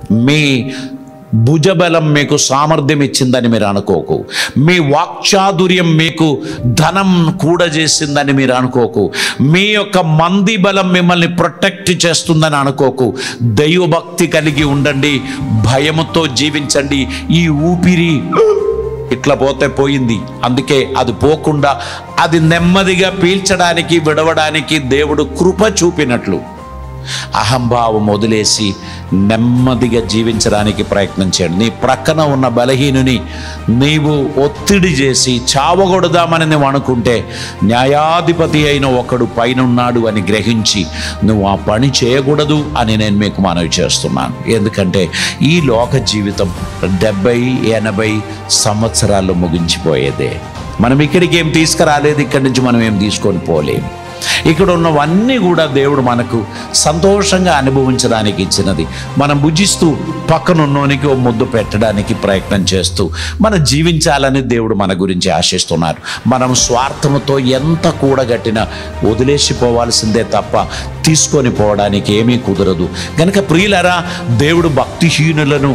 మీ భుజబలం మీకు సామర్థ్యం ఇచ్చిందని మీరు అనుకోకు మీ వాక్చాతుర్యం మీకు ధనం కూడజేసిందని మీరు అనుకోకు మీ యొక్క మంది బలం మిమ్మల్ని ప్రొటెక్ట్ చేస్తుందని అనుకోకు దైవభక్తి కలిగి ఉండండి భయముతో జీవించండి ఈ ఊపిరి ఇట్లా పోతే పోయింది అందుకే అది పోకుండా అది నెమ్మదిగా పీల్చడానికి విడవడానికి దేవుడు కృప చూపినట్లు అహంభావం వదిలేసి నెమ్మదిగా జీవించడానికి ప్రయత్నం చేయండి నీ ప్రక్కన ఉన్న బలహీనుని నీవు ఒత్తిడి చేసి చావగొడదామని నువ్వు అనుకుంటే న్యాయాధిపతి అయిన ఒకడు పైనున్నాడు అని గ్రహించి నువ్వు ఆ పని చేయకూడదు అని నేను మీకు మనవి చేస్తున్నాను ఎందుకంటే ఈ లోక జీవితం డెబ్బై ఎనభై సంవత్సరాల్లో ముగించిపోయేదే మనం ఇక్కడికి ఏం తీసుకురాలేదు ఇక్కడి నుంచి మనం ఏం తీసుకొని పోలేము ఇక్కడ ఉన్నవన్నీ కూడా దేవుడు మనకు సంతోషంగా అనుభవించడానికి ఇచ్చినది మనం భుజిస్తూ పక్కనున్నోనికి ఓ ముద్దు పెట్టడానికి ప్రయత్నం చేస్తూ మనం జీవించాలని దేవుడు మన గురించి ఆశిస్తున్నారు మనం స్వార్థముతో ఎంత కూడగట్టినా వదిలేసిపోవాల్సిందే తప్ప తీసుకొని పోవడానికి ఏమీ కుదరదు కనుక ప్రియులరా దేవుడు భక్తిహీనులను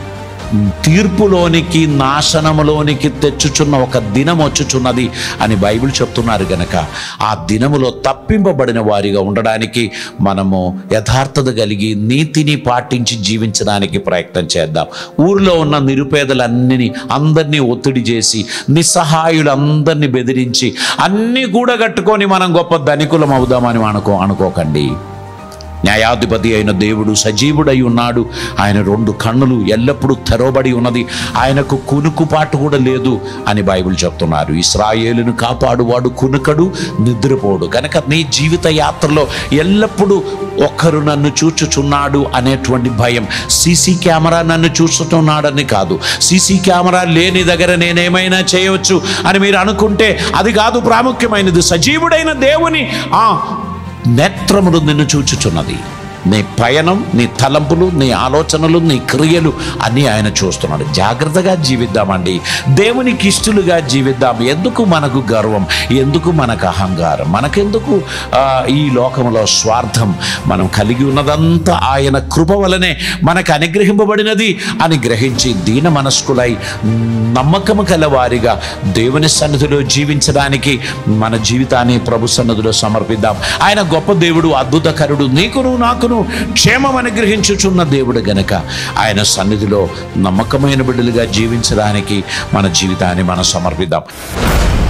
తీర్పులోనికి నాశనములోనికి తెచ్చుచున్న ఒక దినం వచ్చుచున్నది అని బైబిల్ చెప్తున్నారు గనక ఆ దినములో తప్పింపబడిన వారిగా ఉండడానికి మనము యథార్థత కలిగి నీతిని పాటించి జీవించడానికి ప్రయత్నం చేద్దాం ఊరిలో ఉన్న నిరుపేదలన్నీ అందరినీ ఒత్తిడి చేసి నిస్సహాయులందరినీ బెదిరించి అన్నీ కూడా కట్టుకొని మనం గొప్ప ధనికులం అవుదామని అనుకో అనుకోకండి న్యాయాధిపతి అయిన దేవుడు సజీవుడై ఉన్నాడు ఆయన రెండు కన్నులు ఎల్లప్పుడూ తెరవబడి ఉన్నది ఆయనకు కునుకుపాటు కూడా లేదు అని బైబిల్ చెప్తున్నారు ఇస్రాయేలును కాపాడువాడు కునుకడు నిద్రపోడు కనుక నీ జీవిత యాత్రలో ఎల్లప్పుడూ ఒక్కరు నన్ను చూచుచున్నాడు అనేటువంటి భయం సీసీ కెమెరా నన్ను చూస్తున్నాడని కాదు సీసీ కెమెరా లేని దగ్గర నేనేమైనా చేయవచ్చు అని మీరు అనుకుంటే అది కాదు ప్రాముఖ్యమైనది సజీవుడైన దేవుని ఆ నేత్రములు నిన్ను చూచుచున్నది నీ పయనం నీ తలంపులు నీ ఆలోచనలు నీ క్రియలు అన్నీ ఆయన చూస్తున్నాడు జాగ్రత్తగా జీవిద్దామండి దేవునికి ఇష్టలుగా జీవిద్దాం ఎందుకు మనకు గర్వం ఎందుకు మనకు అహంకారం మనకెందుకు ఆ, ఈ లోకంలో స్వార్థం మనం కలిగి ఉన్నదంతా ఆయన కృప వలనే మనకు అనుగ్రహింపబడినది అని గ్రహించి దీన మనస్కులై నమ్మకము కలవారిగా దేవుని సన్నిధిలో జీవించడానికి మన జీవితాన్ని ప్రభు సన్నిధిలో సమర్పిద్దాం ఆయన గొప్ప దేవుడు అద్భుతకరుడు నీకును నాకును క్షేమం అనుగ్రహించుచున్న దేవుడు గనక ఆయన సన్నిధిలో నమ్మకమైన బిడ్డలుగా జీవించడానికి మన జీవితాన్ని మనం సమర్పిద్దాం